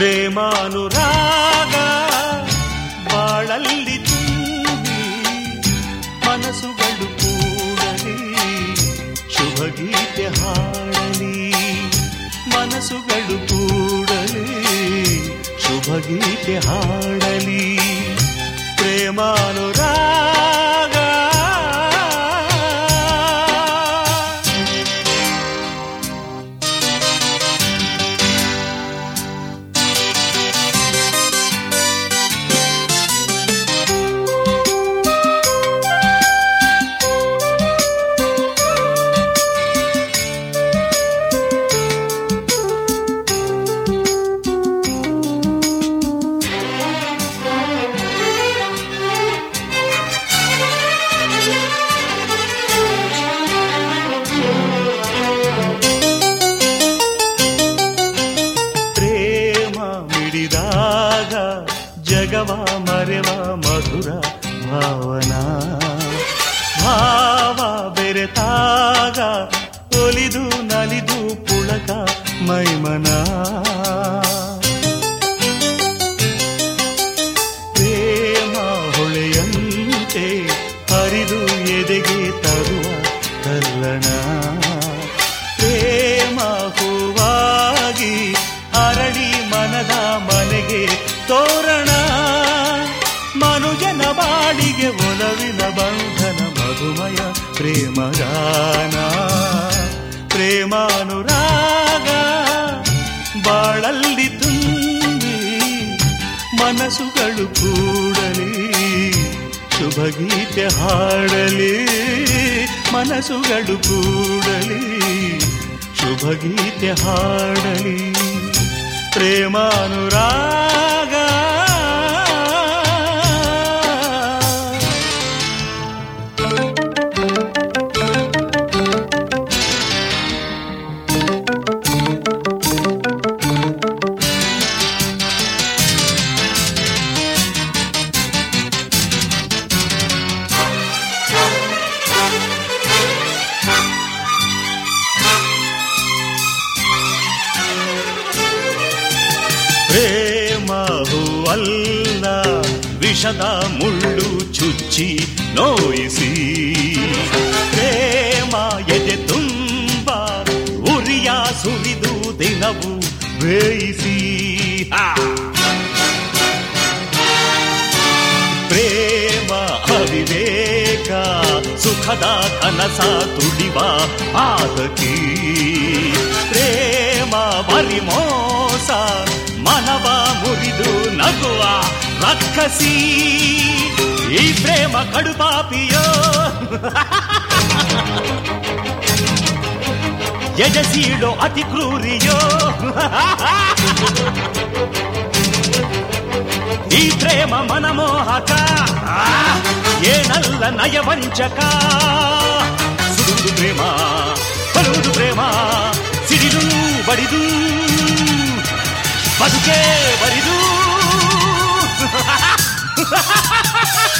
ಪ್ರೇಮಾನುರಾಗ ಬಾಳಲ್ಲಿ ತುಂಬಿ ಮನಸ್ಸುಗಳು ಕೂಡಲಿ ಶುಭ ಗೀತೆ ಹಾಡಲಿ ಮನಸ್ಸುಗಳು ಕೂಡಲಿ ಶುಭ ಗೀತೆ ಹಾಡಲಿ ಪ್ರೇಮಾನುರಾಗ ಪ್ರೇಮ ಮಿಡಿದಾಗ ಜಗವ ಮರೆವ ಮಧುರ ಭಾವನಾ ಭಾವ ಬೆರೆತಾಗ ಒಲಿದು ನಲಿದು ಪುಳಕ ಮೈಮನ ಪ್ರೇಮ ಹೊಳೆಯಂತೆ ಹರಿದು ಎದೆಗೆ ತರುವ ಕಲ್ಲಣ ಪ್ರೇಮ ಹೂವಾಗಿ ಅರಳಿ ಮನದ ಮನೆಗೆ ತೋರಣ ಮನುಜನ ಬಾಳಿಗೆ ಒಲವಿನ ಬಂಧನ ಮಧುಮಯ ಪ್ರೇಮಗಾನ ಪ್ರೇಮಾನುರಾಗ ಬಾಳಲ್ಲಿ ತುಂಬಿ ಮನಸ್ಸುಗಳು ಕೂಡಲಿ ಶುಭ ಗೀತೆ ಹಾಡಲಿ ಮನಸ್ಸುಗಳು ಕೂಡಲಿ ಶುಭ ಗೀತೆ ಹಾಡಲಿ ಪ್ರೇಮಾನುರಾಗ ಪ್ರೇಮ ಹೂವಲ್ಲ ವಿಷದ ಮುಳ್ಳು ಚುಚ್ಚಿ ನೋಯಿಸಿ ಪ್ರೇಮ ಎದೆ ತುಂಬ ಉರಿಯ ಸುರಿದು ದಿನವು ಬೇಯಿಸಿ ಹಾ! ಪ್ರೇಮ ಅವಿವೇಕ ಸುಖದ ಕನಸ ತುಡಿವ ಆದಕಿ ಪ್ರೇಮ ಬರಿ ಮೋಸ ಮನವ ಮುರಿದು ನಗುವ ರಕ್ಕಸಿ ಈ ಪ್ರೇಮ ಕಡುಪಾಪಿಯೋ ಎಜಸೀಡೋ ಅತಿ ಕ್ರೂರಿಯೋ ಈ ಪ್ರೇಮ ಮನಮೋಹಕ ಆ, ಏನಲ್ಲ ನಯವಂಚಕ ಸುಡುವುದು ಪ್ರೇಮ ಬರುವುದು ಪ್ರೇಮ ಸಿಡಿದು ಬಡಿದು ಬದುಕೆ ಬರಿದು